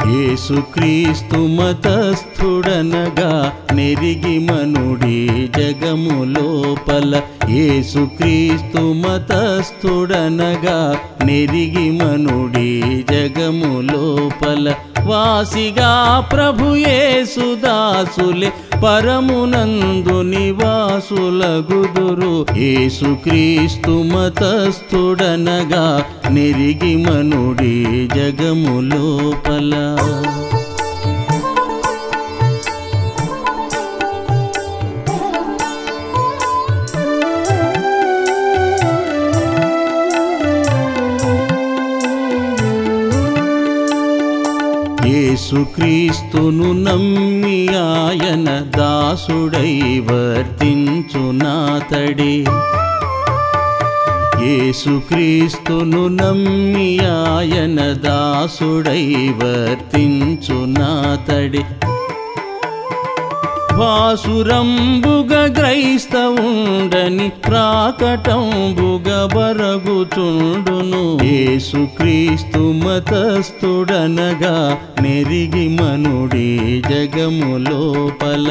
యేసుక్రీస్తు మతస్థుడనగా నెరిగి మనుడి జగము లోపల యేసుక్రీస్తు మతస్థుడనగా నెరిగి మనుడి జగము లోపల వాసిగా ప్రభు యేసుదాసులే పరమునందు నివాసుల గుదురు యేసుక్రీస్తు మతస్థుడనగా నెరిగి మనుడి జగము లోపల యేసుక్రీస్తును నమ్మి ఆయన దాసుడై వర్తించునాతడే యేసుక్రీస్తును నమ్మి ఆయన దాసుడై వర్తించునాతడే భాసురంబుగ క్రైస్తవుండని ప్రాకటంబుగ బరగుచుండును యేసుక్రీస్తు మతస్థుడనగా నెరిగి మనుడి జగము లోపల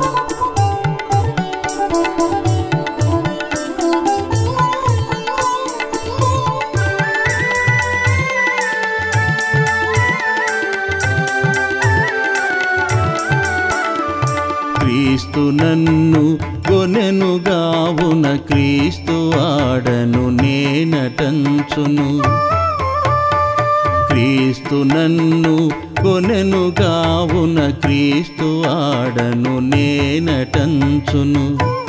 క్రీస్తు నన్ను కొనెనుగావున క్రీస్తు ఆడను నేనటంచును క్రీస్తు నన్ను కొనెనుగావున క్రీస్తు ఆడను నేనటంచును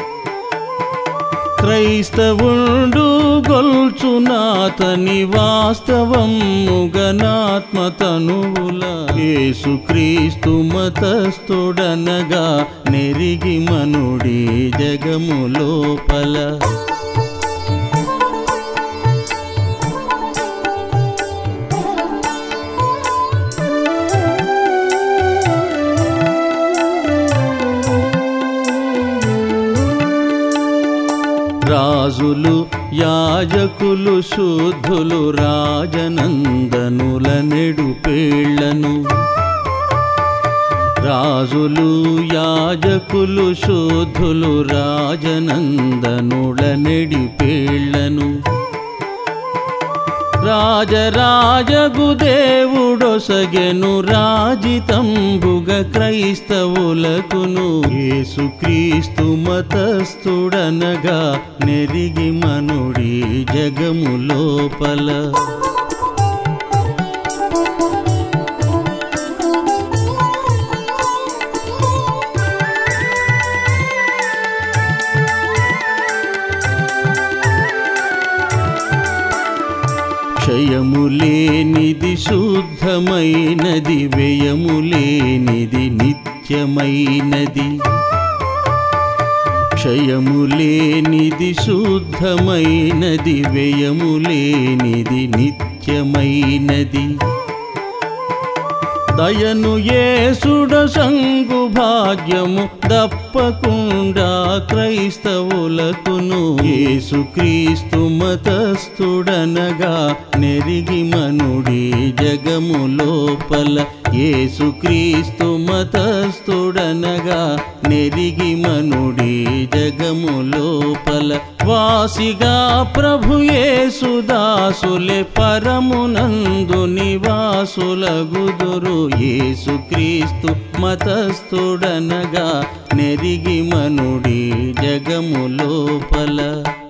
క్రైస్తవుండు గొల్చునాతని వాస్తవం ముగనాత్మతనువుల యేసుక్రీస్తు మతస్థుడనగా నెరిగి మనుడి జగము లోపల రాజులు యాజకులు శుద్ధులు రాజనందనుల నెడుపేళ్లను రాజులు యాజకులు శుద్ధులు రాజనందనుల నెడిపేళ్లను రాజరాజగు దేవుడొసగెను రాజితంబుగ క్రైస్తవులకును యేసుక్రీస్తు మతస్థుడనగా నెరిగి మనుడి జగము లోపల క్షయములేనిది శుద్ధమైనది వ్యయములేనిది నిత్యమైనది క్షయములేనిది శుద్ధమైనది వ్యయములేనిది నిత్యమైనది దయను ఏసుడ సంగు భాగ్యము దప్పకుండా క్రైస్తవులకును యేసుక్రీస్తు మతస్థుడనగా నెరిగి మనుడి జగము లోపల యేసుక్రీస్తు మతస్థుడనగా నెరిగి మనుడి జగము లోపల వాసిగా ప్రభు యేసుదాసులే పరమునందు నివాసుల గుదురు యేసుక్రీస్తు మతస్థుడనగా నెరిగి మనుడి జగము లోపల